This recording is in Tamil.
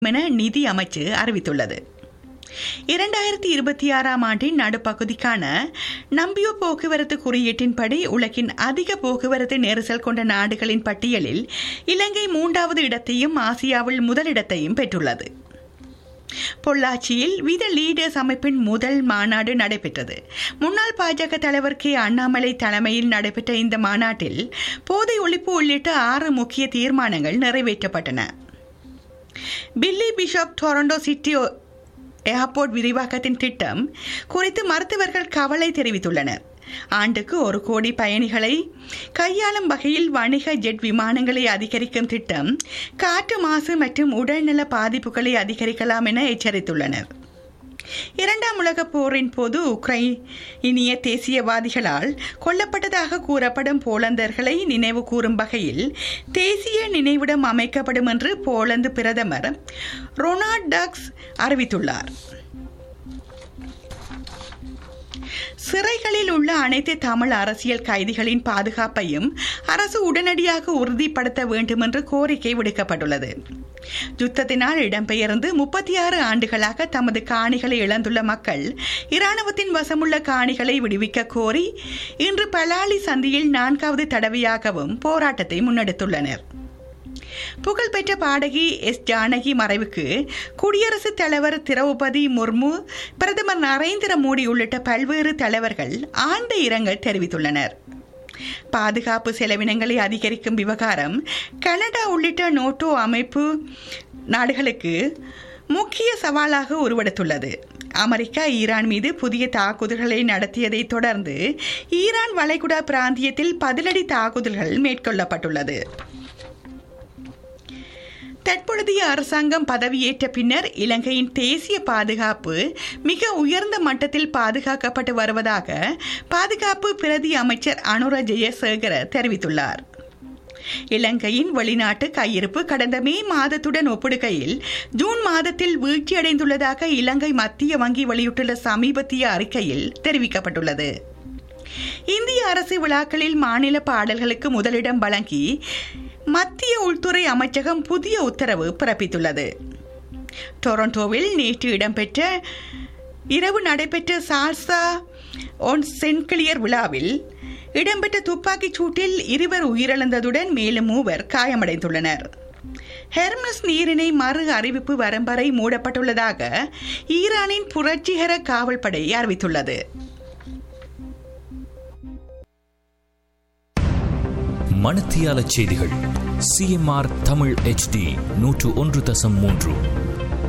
என நிதி அமைச்சு அறிவித்துள்ளது இரண்டாயிரத்தி இருபத்தி ஆறாம் ஆண்டின் நடுப்பகுதிக்கான நம்பியோ போக்குவரத்து குறியீட்டின்படி உலகின் அதிக போக்குவரத்து நெரிசல் கொண்ட நாடுகளின் பட்டியலில் இலங்கை மூன்றாவது இடத்தையும் ஆசியாவில் முதலிடத்தையும் பெற்றுள்ளது பொள்ளாச்சியில் வித லீடர்ஸ் அமைப்பின் முதல் மாநாடு நடைபெற்றது முன்னாள் பாஜக தலைவர் கே அண்ணாமலை தலைமையில் நடைபெற்ற இந்த மாநாட்டில் போதை ஒழிப்பு உள்ளிட்ட ஆறு முக்கிய தீர்மானங்கள் நிறைவேற்றப்பட்டன Billy Bishop Toronto city airport விரிவாக்கத்தின் திட்டம் குறித்து மருத்துவர்கள் கவலை தெரிவித்துள்ளனர் ஆண்டுக்கு ஒரு கோடி பயணிகளை கையாளும் வகையில் வணிக ஜெட் விமானங்களை அதிகரிக்கும் திட்டம் காற்று மாசு மற்றும் உடல்நல பாதிப்புகளை அதிகரிக்கலாம் என எச்சரித்துள்ளனர் இரண்டாம் உலகப் போரின் போது உக்ரைனிய தேசியவாதிகளால் கொல்லப்பட்டதாக கூறப்படும் போலந்தர்களை நினைவு கூறும் வகையில் தேசிய நினைவிடம் அமைக்கப்படும் என்று போலந்து பிரதமர் ரொனால்ட் டக்ஸ் அறிவித்துள்ளார் சிறைகளில் உள்ள அனைத்து தமிழ் அரசியல் கைதிகளின் பாதுகாப்பையும் அரசு உடனடியாக உறுதிப்படுத்த வேண்டும் என்று கோரிக்கை விடுக்கப்பட்டுள்ளது யுத்தத்தினால் இடம்பெயர்ந்து முப்பத்தி ஆறு ஆண்டுகளாக தமது காணிகளை இழந்துள்ள மக்கள் இராணுவத்தின் வசமுள்ள காணிகளை விடுவிக்க கோரி இன்று பலாலி சந்தியில் நான்காவது தடவையாகவும் போராட்டத்தை முன்னெடுத்துள்ளனர் புகழ்பெற்ற பாடகி எஸ் ஜானகி மறைவுக்கு குடியரசுத் தலைவர் திரௌபதி முர்மு பிரதமர் நரேந்திர மோடி உள்ளிட்ட பல்வேறு தலைவர்கள் ஆழ்ந்த இரங்கல் தெரிவித்துள்ளனர் பாதுகாப்பு செலவினங்களை அதிகரிக்கும் விவகாரம் கனடா உள்ளிட்ட நோட்டோ அமைப்பு நாடுகளுக்கு முக்கிய சவாலாக உருவெடுத்துள்ளது அமெரிக்கா ஈரான் மீது புதிய தாக்குதல்களை நடத்தியதை தொடர்ந்து ஈரான் வளைகுடா பிராந்தியத்தில் பதிலடி தாக்குதல்கள் மேற்கொள்ளப்பட்டுள்ளது தற்பொழுதைய அரசாங்கம் பதவியேற்ற பின்னர் இலங்கையின் தேசிய பாதுகாப்பு மிக உயர்ந்த மட்டத்தில் பாதுகாக்கப்பட்டு வருவதாக பாதுகாப்பு பிரதி அமைச்சர் அனுர ஜெயசேகர தெரிவித்துள்ளார் இலங்கையின் வெளிநாட்டு கையிருப்பு கடந்த மே மாதத்துடன் ஒப்பிடுகையில் ஜூன் மாதத்தில் வீழ்ச்சியடைந்துள்ளதாக இலங்கை மத்திய வங்கி வெளியிட்டுள்ள சமீபத்திய அறிக்கையில் தெரிவிக்கப்பட்டுள்ளது இந்திய அரசு விழாக்களில் மாநில பாடல்களுக்கு முதலிடம் வழங்கி மத்திய உள்துறை அமைச்சகம் புதிய உத்தரவு பிறப்பித்துள்ளது டொரண்டோவில் நேற்று இடம்பெற்ற இரவு நடைபெற்ற சால்சா ஒன் சென்கிளியர் விழாவில் இடம்பெற்ற துப்பாக்கிச் சூட்டில் இருவர் உயிரிழந்ததுடன் மேலும் மூவர் காயமடைந்துள்ளனர் ஹெர்மஸ் நீரிணை மறு அறிவிப்பு வரம்பரை மூடப்பட்டுள்ளதாக ஈரானின் புரட்சிகர காவல்படை அறிவித்துள்ளது மணத்தியால செய்திகள் சிஎம்ஆர் தமிழ் ஹெச்டி நூற்று ஒன்று தசம் மூன்று